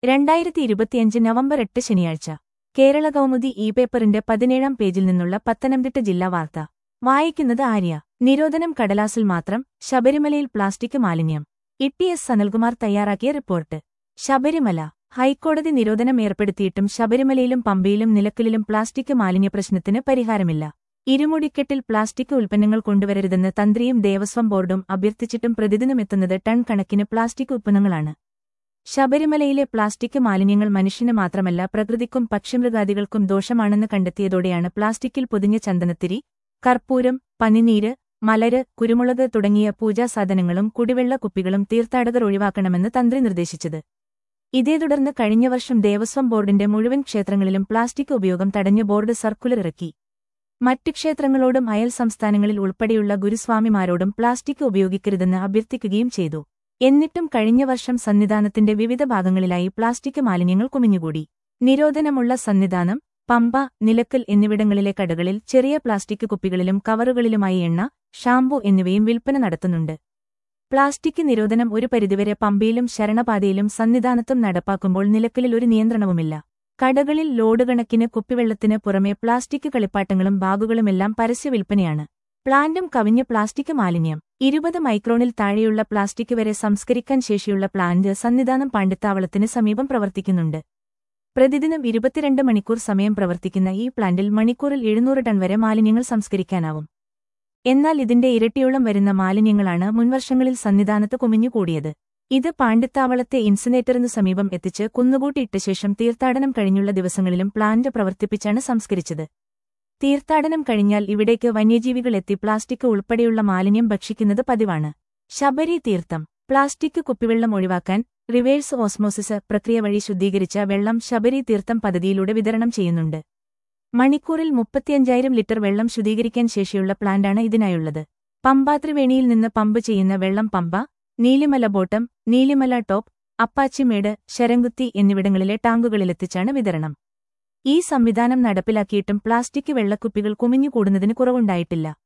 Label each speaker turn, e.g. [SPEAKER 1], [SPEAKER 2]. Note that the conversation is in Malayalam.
[SPEAKER 1] രണ്ടായിരത്തി ഇരുപത്തിയഞ്ച് നവംബർ എട്ട് ശനിയാഴ്ച കേരള കൗമുദി ഇ പേപ്പറിന്റെ പതിനേഴാം പേജിൽ നിന്നുള്ള പത്തനംതിട്ട ജില്ലാ വാർത്ത വായിക്കുന്നത് ആര്യ നിരോധനം കടലാസിൽ മാത്രം ശബരിമലയിൽ പ്ലാസ്റ്റിക് മാലിന്യം ഇ എസ് സനൽകുമാർ തയ്യാറാക്കിയ റിപ്പോർട്ട് ശബരിമല ഹൈക്കോടതി നിരോധനം ഏർപ്പെടുത്തിയിട്ടും ശബരിമലയിലും പമ്പയിലും നിലക്കലിലും പ്ലാസ്റ്റിക് മാലിന്യ പ്രശ്നത്തിന് പരിഹാരമില്ല ഇരുമുടിക്കെട്ടിൽ പ്ലാസ്റ്റിക് ഉൽപ്പന്നങ്ങൾ കൊണ്ടുവരരുതെന്ന് തന്ത്രിയും ദേവസ്വം ബോർഡും അഭ്യർത്ഥിച്ചിട്ടും പ്രതിദിനമെത്തുന്നത് ടൺ കണക്കിന് പ്ലാസ്റ്റിക് ഉൽപ്പന്നങ്ങളാണ് ശബരിമലയിലെ പ്ലാസ്റ്റിക് മാലിന്യങ്ങൾ മനുഷ്യന് മാത്രമല്ല പ്രകൃതിക്കും പക്ഷിമൃഗാദികൾക്കും ദോഷമാണെന്ന് കണ്ടെത്തിയതോടെയാണ് പ്ലാസ്റ്റിക്കിൽ പൊതിഞ്ഞ ചന്ദനത്തിരി കർപ്പൂരം പനിനീര് മലര് കുരുമുളക് തുടങ്ങിയ പൂജാസാധനങ്ങളും കുടിവെള്ള കുപ്പികളും തീർത്ഥാടകർ ഒഴിവാക്കണമെന്ന് തന്ത്രി നിർദ്ദേശിച്ചത് ഇതേ തുടർന്ന് കഴിഞ്ഞ വർഷം ദേവസ്വം ബോർഡിന്റെ മുഴുവൻ ക്ഷേത്രങ്ങളിലും പ്ലാസ്റ്റിക് ഉപയോഗം തടഞ്ഞ് ബോർഡ് സർക്കുലർ ഇറക്കി മറ്റ് ക്ഷേത്രങ്ങളോടും അയൽ സംസ്ഥാനങ്ങളിൽ ഉൾപ്പെടെയുള്ള ഗുരുസ്വാമിമാരോടും പ്ലാസ്റ്റിക് ഉപയോഗിക്കരുതെന്ന് അഭ്യർത്ഥിക്കുകയും ചെയ്തു എന്നിട്ടും കഴിഞ്ഞ വർഷം സന്നിധാനത്തിന്റെ വിവിധ ഭാഗങ്ങളിലായി പ്ലാസ്റ്റിക് മാലിന്യങ്ങൾ കുമിഞ്ഞുകൂടി നിരോധനമുള്ള സന്നിധാനം പമ്പ നിലക്കൽ എന്നിവിടങ്ങളിലെ കടകളിൽ ചെറിയ പ്ലാസ്റ്റിക് കുപ്പികളിലും കവറുകളിലുമായി എണ്ണ ഷാംപൂ എന്നിവയും വിൽപ്പന നടത്തുന്നുണ്ട് പ്ലാസ്റ്റിക് നിരോധനം ഒരു പരിധിവരെ പമ്പയിലും ശരണപാതയിലും സന്നിധാനത്തും നടപ്പാക്കുമ്പോൾ നിലക്കലിൽ ഒരു നിയന്ത്രണവുമില്ല കടകളിൽ ലോഡ് കണക്കിന് കുപ്പിവെള്ളത്തിന് പുറമെ പ്ലാസ്റ്റിക് കളിപ്പാട്ടങ്ങളും ബാഗുകളുമെല്ലാം പരസ്യ വിൽപ്പനയാണ് പ്ലാന്റും കവിഞ്ഞ പ്ലാസ്റ്റിക് മാലിന്യം ഇരുപത് മൈക്രോണിൽ താഴെയുള്ള പ്ലാസ്റ്റിക് വരെ സംസ്കരിക്കാൻ ശേഷിയുള്ള പ്ലാന്റ് സന്നിധാനം പാണ്ഡിത്താവളത്തിന് സമീപം പ്രവർത്തിക്കുന്നുണ്ട് പ്രതിദിനം ഇരുപത്തിരണ്ട് മണിക്കൂർ സമയം പ്രവർത്തിക്കുന്ന ഈ പ്ലാന്റിൽ മണിക്കൂറിൽ എഴുന്നൂറ് ടൺ വരെ മാലിന്യങ്ങൾ സംസ്കരിക്കാനാവും എന്നാൽ ഇതിന്റെ ഇരട്ടിയോളം വരുന്ന മാലിന്യങ്ങളാണ് മുൻവർഷങ്ങളിൽ സന്നിധാനത്ത് കുമിഞ്ഞുകൂടിയത് ഇത് പാണ്ഡിത്താവളത്തെ ഇൻസിനേറ്ററിനു സമീപം എത്തിച്ച് കുന്നുകൂട്ടിയിട്ട ശേഷം തീർത്ഥാടനം കഴിഞ്ഞുള്ള ദിവസങ്ങളിലും പ്ലാന്റ് പ്രവർത്തിപ്പിച്ചാണ് സംസ്കരിച്ചത് തീർത്ഥാടനം കഴിഞ്ഞാൽ ഇവിടേക്ക് വന്യജീവികൾ എത്തി പ്ലാസ്റ്റിക് ഉൾപ്പെടെയുള്ള മാലിന്യം ഭക്ഷിക്കുന്നത് പതിവാണ് ശബരി തീർത്ഥം പ്ലാസ്റ്റിക് കുപ്പിവെള്ളം ഒഴിവാക്കാൻ റിവേഴ്സ് ഓസ്മോസിസ് പ്രക്രിയ വഴി ശുദ്ധീകരിച്ച വെള്ളം ശബരി തീർത്ഥം പദ്ധതിയിലൂടെ വിതരണം ചെയ്യുന്നുണ്ട് മണിക്കൂറിൽ മുപ്പത്തിയഞ്ചായിരം ലിറ്റർ വെള്ളം ശുദ്ധീകരിക്കാൻ ശേഷിയുള്ള പ്ലാന്റാണ് ഇതിനായുള്ളത് പമ്പാത്രിവേണിയിൽ നിന്ന് പമ്പ് ചെയ്യുന്ന വെള്ളം പമ്പ നീലിമല ബോട്ടം നീലിമല ടോപ്പ് അപ്പാച്ചിമേട് ശരംകുത്തി എന്നിവിടങ്ങളിലെ ടാങ്കുകളിലെത്തിച്ചാണ് വിതരണം ഈ സംവിധാനം നടപ്പിലാക്കിയിട്ടും പ്ലാസ്റ്റിക് വെള്ളക്കുപ്പികൾ കുമിഞ്ഞുകൂടുന്നതിന് കുറവുണ്ടായിട്ടില്ല